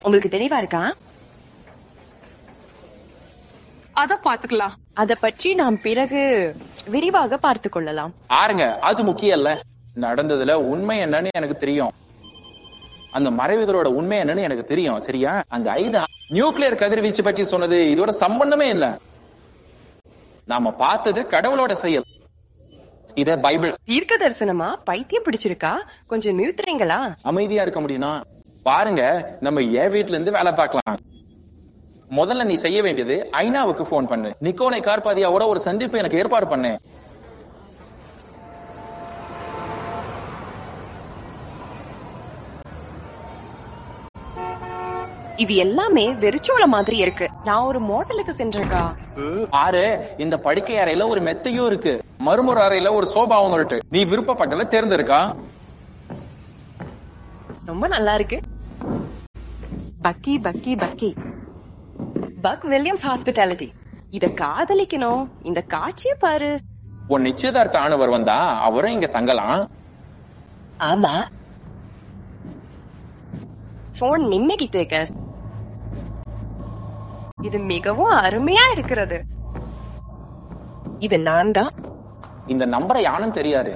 உங்களுக்கு தெளிவா இருக்கா அத பாத்துக்கலாம் அத பற்றி நாம் பிறகு விரிவாக பார்த்து கொள்ளலாம் ஆருங்க அது முக்கியம் இல்ல நடந்ததுல உண்மை என்னன்னு எனக்கு தெரியும் அந்த மறைவிதரோட உண்மை என்னன்னு எனக்கு தெரியும் சரியா அந்த ஐதா நியூக்ளியர் கதிர்வீச்சு பற்றி சொன்னது இதோட சம்பந்தமே இல்ல நாம பார்த்தது கடவுளோட செயல் இத பைபிள் தீர்க்க தரிசனமா பைத்தியம் பிடிச்சிருக்கா கொஞ்சம் நிறுத்துறீங்களா அமைதியா இருக்க முடியும்னா பாருங்க நம்ம என் வீட்ல இருந்து வேலை பார்க்கலாம் முதல்ல நீ செய்ய வேண்டியது ஐநாவுக்கு போன் பண்ணு நிக்கோனை கார்பாதியாவோட ஒரு சந்திப்பு எனக்கு ஏற்பாடு பண்ணு இது எல்லாமே வெறிச்சோள மாதிரி இருக்கு நான் ஒரு மோட்டலுக்கு சென்றிருக்கா ஆறு இந்த படுக்கை அறையில ஒரு மெத்தையும் இருக்கு மறுமுறை அறையில ஒரு சோபாவும் இருக்கு நீ விருப்ப பக்கத்துல தேர்ந்தெடுக்கா ரொம்ப நல்லா இருக்கு பக்கி பக்கி பக்கி பக் வில்லியம்ஸ் ஹாஸ்பிட்டாலிட்டி இத காதலிக்கணும் இந்த காட்சிய பாரு உன் நிச்சயதார்த்த ஆணவர் வந்தா அவரும் இங்க தங்கலாம் ஆமா போன் நிம்மதி தேக்க இது மிகவும் அருமையா இருக்கிறது இது நான் தான் இந்த நம்பரை யானும் தெரியாது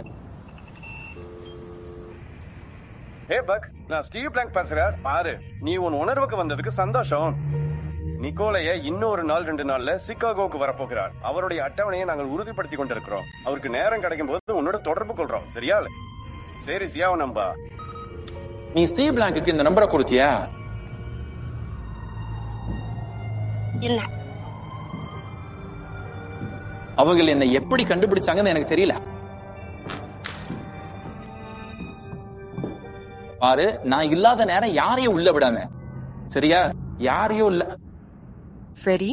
ஹே பக் நான் ஸ்டீவ் பிளாங்க் பேசுறேன் பாரு நீ உன் உணர்வுக்கு வந்ததுக்கு சந்தோஷம் நிக்கோலைய இன்னொரு நாள் ரெண்டு நாள்ல சிகாகோக்கு வரப்போகிறார் அவருடைய அட்டவணையை நாங்கள் உறுதிப்படுத்தி கொண்டிருக்கிறோம் அவருக்கு நேரம் கிடைக்கும் போது உன்னோட தொடர்பு கொள்றோம் சரியா சரி சியாவ நம்பா நீ ஸ்டீவ் பிளாங்குக்கு இந்த நம்பரை கொடுத்தியா இல்ல அவங்க என்னை எப்படி கண்டுபிடிச்சாங்கன்னு எனக்கு தெரியல பாரு நான் இல்லாத நேரம் யாரையும் உள்ள விடாம சரியா யாரையும் இல்ல சரி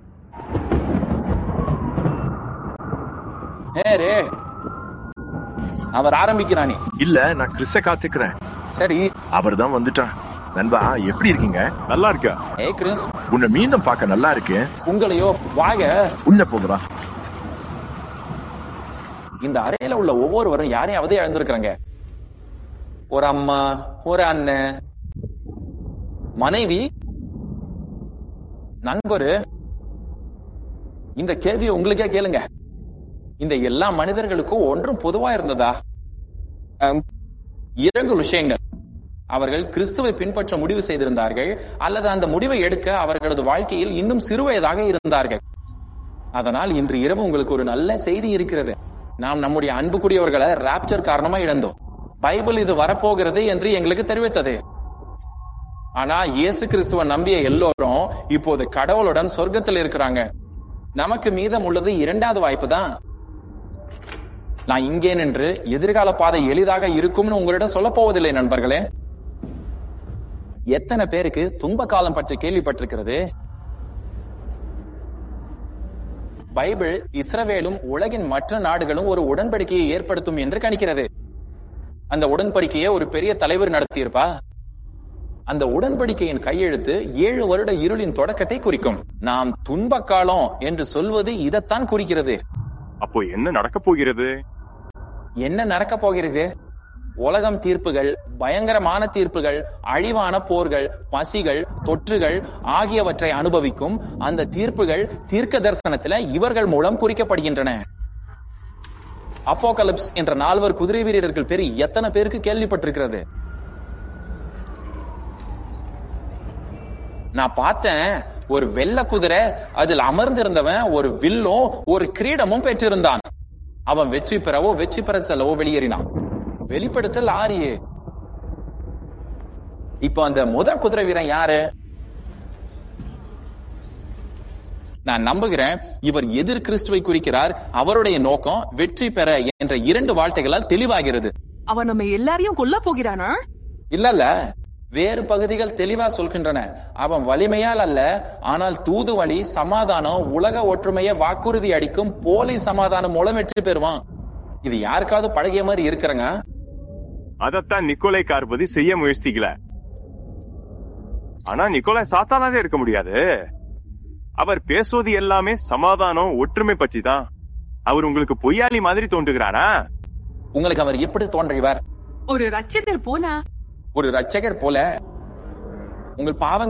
ஹே ரே அவர் ஆரம்பிக்கிறானே இல்ல நான் கிறிஸ்த காத்துக்கிறேன் சரி அவர் தான் வந்துட்டான் நண்பா எப்படி இருக்கீங்க நல்லா இருக்கா ஏ கிறிஸ் உன்னை மீண்டும் பார்க்க நல்லா இருக்கு உங்களையோ வாங்க உள்ள போகிறா இந்த அறையில உள்ள ஒவ்வொருவரும் யாரையாவது இழந்திருக்கிறாங்க ஒரு அம்மா ஒரு அண்ணன் மனைவி நண்பரு இந்த கேள்வியை உங்களுக்கே கேளுங்க இந்த எல்லா மனிதர்களுக்கும் ஒன்றும் பொதுவா இருந்ததா அம், இரண்டு விஷயங்கள் அவர்கள் கிறிஸ்துவை பின்பற்ற முடிவு செய்திருந்தார்கள் அல்லது அந்த முடிவை எடுக்க அவர்களது வாழ்க்கையில் இன்னும் சிறுவயதாக இருந்தார்கள் அதனால் இன்று இரவு உங்களுக்கு ஒரு நல்ல செய்தி இருக்கிறது நாம் நம்முடைய அன்புக்குரியவர்களை ராப்சர் காரணமா இழந்தோம் பைபிள் இது வரப்போகிறது என்று எங்களுக்கு தெரிவித்தது ஆனா இயேசு கிறிஸ்துவ நம்பிய எல்லோரும் இப்போது கடவுளுடன் சொர்க்கத்தில் இருக்கிறாங்க நமக்கு மீதம் உள்ளது இரண்டாவது வாய்ப்பு தான் நான் இங்கே நின்று எதிர்கால பாதை எளிதாக இருக்கும்னு உங்களிடம் சொல்ல போவதில்லை நண்பர்களே எத்தனை பேருக்கு துன்ப காலம் பற்றி கேள்விப்பட்டிருக்கிறது பைபிள் இஸ்ரவேலும் உலகின் மற்ற நாடுகளும் ஒரு உடன்படிக்கையை ஏற்படுத்தும் என்று கணிக்கிறது அந்த உடன்படிக்கையை ஒரு பெரிய தலைவர் நடத்தியிருப்பா அந்த உடன்படிக்கையின் கையெழுத்து ஏழு வருட இருளின் தொடக்கத்தை குறிக்கும் நாம் துன்ப காலம் என்று சொல்வது இதைத்தான் குறிக்கிறது அப்போ என்ன நடக்க போகிறது என்ன நடக்க போகிறது உலகம் தீர்ப்புகள் பயங்கரமான தீர்ப்புகள் அழிவான போர்கள் பசிகள் தொற்றுகள் ஆகியவற்றை அனுபவிக்கும் அந்த தீர்ப்புகள் தீர்க்க தரிசனத்துல இவர்கள் மூலம் குறிக்கப்படுகின்றன அப்போகலிப்ஸ் என்ற நால்வர் குதிரை வீரர்கள் பேரு எத்தனை பேருக்கு கேள்விப்பட்டிருக்கிறது நான் பார்த்தேன் ஒரு வெள்ள குதிரை அதில் அமர்ந்திருந்தவன் ஒரு வில்லும் ஒரு கிரீடமும் பெற்றிருந்தான் அவன் வெற்றி பெறவோ வெற்றி பெற செல்லவோ வெளியேறினான் வெளிப்படுத்தல் ஆரியே இப்போ அந்த முதல் குதிரை வீரன் யாரு நான் நம்புகிறேன் இவர் எதிர் கிறிஸ்துவை குறிக்கிறார் அவருடைய நோக்கம் வெற்றி பெற என்ற இரண்டு வார்த்தைகளால் தெளிவாகிறது அவன் நம்ம எல்லாரையும் கொல்ல போகிறானா இல்ல இல்ல வேறு பகுதிகள் தெளிவா சொல்கின்றன அவன் வலிமையால் அல்ல ஆனால் தூதுவழி சமாதானம் உலக ஒற்றுமையை வாக்குறுதி அடிக்கும் போலி சமாதானம் மூலம் வெற்றி பெறுவான் இது யாருக்காவது பழகிய மாதிரி இருக்கிறங்க அதத்தான் நிக்கோலை கார்பதி செய்ய முயற்சிக்கல ஆனா நிக்கோலை சாத்தானாவே இருக்க முடியாது அவர் பேசுவது எல்லாமே சமாதானம் ஒற்றுமை பற்றி தான் அவர் உங்களுக்கு பொய்யாளி மாதிரி தோன்றுகிறாரா உங்களுக்கு அவர் எப்படி தோன்றியவர் ஒரு ரட்சத்தில் போனா ஒரு ரட்சகர் போல உங்கள் பாவங்கள்